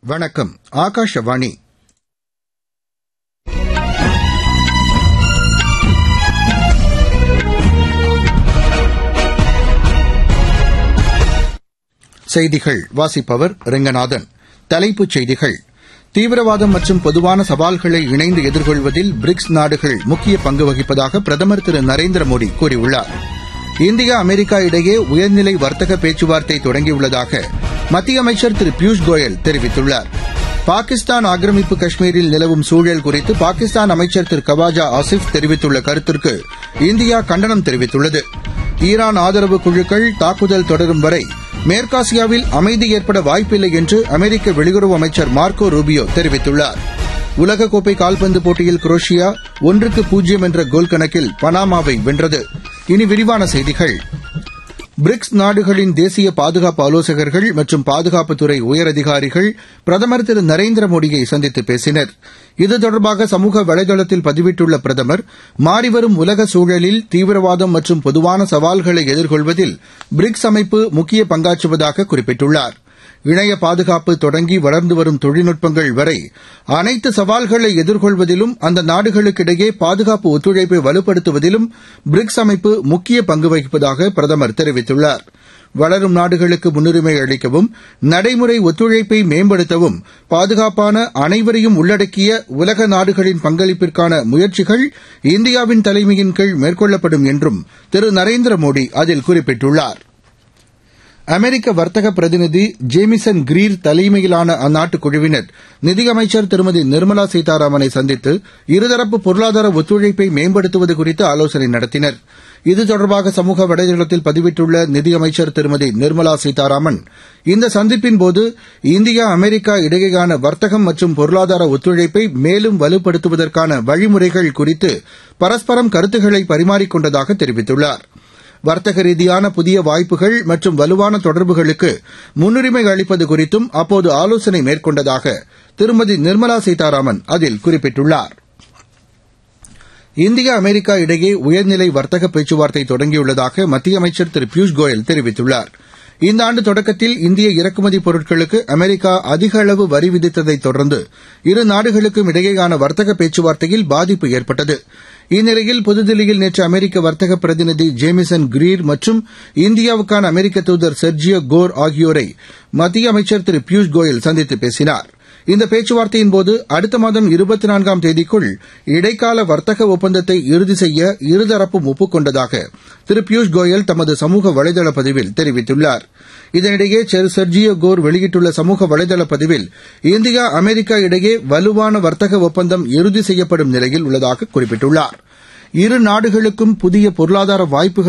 வணக்கம் ஆகாஷவாணி செய்திகள் வாசிப்பவர் ரெங்கநாதன் தலைப்புச் செய்திகள் தீவிரவாதம் மற்றும் பொதுவான சவால்களை இணைந்து எதிர்கொள்வதில் பிரிக்ஸ் நாடுகள் முக்கிய பங்கு வகிப்பதாக பிரதமர் திரு நரேந்திர மோடி கூறியுள்ளார் இந்தியா அமெரிக்கா இடையே உயர்நிலை வர்த்தக பேச்சுவார்த்தை தொடங்கியுள்ளதாக மத்திய அமைச்சர் திரு பியூஷ் கோயல் தெரிவித்துள்ளார் பாகிஸ்தான் ஆக்கிரமிப்பு காஷ்மீரில் நிலவும் சூழல் குறித்து பாகிஸ்தான் அமைச்சர் திரு கவாஜா ஆசிப் தெரிவித்துள்ள கருத்திற்கு இந்தியா கண்டனம் தெரிவித்துள்ளது ஈரான் ஆதரவு குழுக்கள் தாக்குதல் தொடரும் வரை மேற்காசியாவில் அமைதி ஏற்பட வாய்ப்பில்லை என்று அமெரிக்க வெளியுறவு அமைச்சர் மார்க்கோ ரூபியோ தெரிவித்துள்ளார் உலகக்கோப்பை கால்பந்து போட்டியில் குரோஷியா ஒன்றுக்கு பூஜ்ஜியம் என்ற கோல் கணக்கில் பனாமாவை வென்றது இனி விரிவான செய்திகள் பிரிக்ஸ் நாடுகளின் தேசிய பாதுகாப்பு ஆலோசகர்கள் மற்றும் பாதுகாப்புத்துறை உயரதிகாரிகள் பிரதமர் திரு நரேந்திர மோடியை சந்தித்து பேசினர் இது தொடர்பாக சமூக வலைதளத்தில் பதிவிட்டுள்ள பிரதமர் மாறிவரும் உலக சூழலில் தீவிரவாதம் மற்றும் பொதுவான சவால்களை எதிர்கொள்வதில் பிரிக்ஸ் அமைப்பு முக்கிய பங்காற்றுவதாக குறிப்பிட்டுள்ளார் இணைய பாதுகாப்பு தொடங்கி வளர்ந்து வரும் தொழில்நுட்பங்கள் வரை அனைத்து சவால்களை எதிர்கொள்வதிலும் அந்த நாடுகளுக்கிடையே பாதுகாப்பு ஒத்துழைப்பை வலுப்படுத்துவதிலும் பிரிக்ஸ் அமைப்பு முக்கிய பங்கு வகிப்பதாக பிரதமர் தெரிவித்துள்ளார் வளரும் நாடுகளுக்கு முன்னுரிமை அளிக்கவும் நடைமுறை ஒத்துழைப்பை மேம்படுத்தவும் பாதுகாப்பான அனைவரையும் உள்ளடக்கிய உலக நாடுகளின் பங்களிப்பிற்கான முயற்சிகள் இந்தியாவின் தலைமையின் கீழ் மேற்கொள்ளப்படும் என்றும் திரு நரேந்திர மோடி அதில் குறிப்பிட்டுள்ளார் அமெரிக்க வர்த்தக பிரதிநிதி ஜேமிசன் கிரீர் தலைமையிலான அந்நாட்டு குழுவினர் நிதியமைச்சர் திருமதி நிர்மலா சீதாராமனை சந்தித்து இருதரப்பு பொருளாதார ஒத்துழைப்பை மேம்படுத்துவது குறித்து ஆலோசனை நடத்தினர் இது தொடர்பாக சமூக வலைதளத்தில் பதிவிட்டுள்ள நிதியமைச்சர் திருமதி நிர்மலா சீதாராமன் இந்த சந்திப்பின்போது இந்தியா அமெரிக்கா இடையேயான வர்த்தகம் மற்றும் பொருளாதார ஒத்துழைப்பை மேலும் வலுப்படுத்துவதற்கான வழிமுறைகள் குறித்து பரஸ்பரம் கருத்துக்களை பரிமாறிக் கொண்டதாக தெரிவித்துள்ளாா் வர்த்தக ரீதியான புதிய வாய்ப்புகள் மற்றும் வலுவான தொடர்புகளுக்கு முன்னுரிமை அளிப்பது குறித்தும் அப்போது ஆலோசனை மேற்கொண்டதாக திருமதி நிர்மலா சீதாராமன் அதில் குறிப்பிட்டுள்ளார் இந்தியா அமெரிக்கா இடையே உயர்நிலை வர்த்தக பேச்சுவார்த்தை தொடங்கியுள்ளதாக மத்திய அமைச்சர் திரு பியூஷ் கோயல் தெரிவித்துள்ளார் இந்த ஆண்டு தொடக்கத்தில் இந்திய இறக்குமதி பொருட்களுக்கு அமெரிக்கா அதிக அளவு வரி விதித்ததைத் தொடர்ந்து இரு நாடுகளுக்கும் இடையேயான வர்த்தக பேச்சுவார்த்தையில் பாதிப்பு ஏற்பட்டது இந்நிலையில் புதுதில்லியில் நேற்று அமெரிக்க வர்த்தக பிரதிநிதி ஜேமிசன் கிரீர் மற்றும் இந்தியாவுக்கான அமெரிக்க தூதர் செர்ஜியோ கோர் ஆகியோரை மத்திய அமைச்சர் திரு பியூஷ் கோயல் சந்தித்து பேசினார் இந்த பேச்சுவார்த்தையின்போது அடுத்த மாதம் இருபத்தி நான்காம் தேதிக்குள் இடைக்கால வர்த்தக ஒப்பந்தத்தை இறுதி செய்ய இருதரப்பும் ஒப்புக் கொண்டதாக திரு பியூஷ் கோயல் தமது சமூக வலைதள பதிவில் தெரிவித்துள்ளார் இதனிடையே செர்ஜியோ கோர் வெளியிட்டுள்ள சமூக வலைதள பதிவில் இந்தியா அமெரிக்கா இடையே வலுவான வர்த்தக ஒப்பந்தம் இறுதி செய்யப்படும் நிலையில் உள்ளதாக குறிப்பிட்டுள்ளார் இரு நாடுகளுக்கும் புதிய பொருளாதார வாய்ப்புகள்